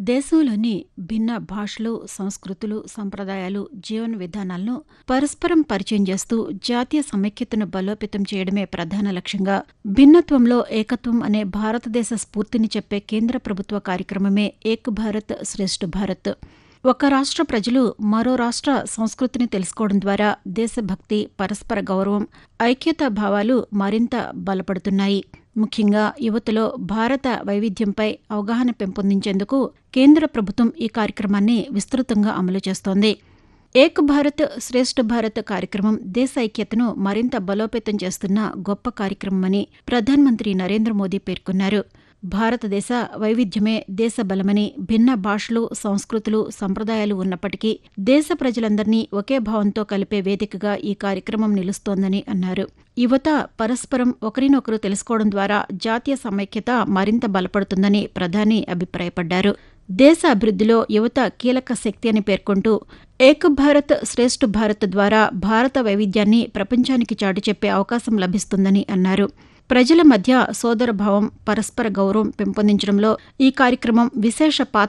దేశంలోని భిన్న భాషలు సంస్కృతులు సంప్రదాయాలు జీవన విధానాలను పరస్పరం పరిచయం చేస్తూ జాతీయ సమైక్యతను బలోపేతం చేయడమే ప్రధాన లక్ష్యంగా భిన్నత్వంలో ఏకత్వం అనే భారతదేశ స్ఫూర్తిని చెప్పే కేంద్ర ప్రభుత్వ కార్యక్రమమే ఏక్ భారత్ శ్రేష్ఠ భారత్ ఒక రాష్ట్ర ప్రజలు మరో రాష్ట్ర సంస్కృతిని తెలుసుకోవడం ద్వారా దేశభక్తి పరస్పర గౌరవం ఐక్యతా భావాలు మరింత బలపడుతున్నాయి ముఖ్యంగా యువతలో భారత వైవిధ్యంపై అవగాహన పెంపొందించేందుకు కేంద్ర ప్రభుత్వం ఈ కార్యక్రమాన్ని విస్తృతంగా అమలు చేస్తోంది ఏక్ భారత్ శ్రేష్ఠ భారత్ కార్యక్రమం దేశ ఐక్యతను మరింత బలోపేతం చేస్తున్న గొప్ప కార్యక్రమమని ప్రధానమంత్రి నరేంద్ర మోదీ పేర్కొన్నారు భారతదేశ వైవిధ్యమే దేశ బలమని భిన్న భాషలు సంస్కృతులు సంప్రదాయాలు ఉన్నప్పటికీ దేశ ప్రజలందరినీ ఒకే భావంతో కలిపే వేదికగా ఈ కార్యక్రమం నిలుస్తోందని అన్నారు యువత పరస్పరం ఒకరినొకరు తెలుసుకోవడం ద్వారా జాతీయ సమైక్యత మరింత బలపడుతుందని ప్రధాని అభిప్రాయపడ్డారు దేశ అభివృద్ధిలో యువత కీలక శక్తి అని పేర్కొంటూ ఏక్ భారత్ శ్రేష్ఠ భారత్ ద్వారా భారత వైవిధ్యాన్ని ప్రపంచానికి చాటి చెప్పే అవకాశం లభిస్తుందని అన్నారు ప్రజల మధ్య సోదరభావం పరస్పర గౌరవం పెంపొందించడంలో ఈ కార్యక్రమం విశేష పాత్ర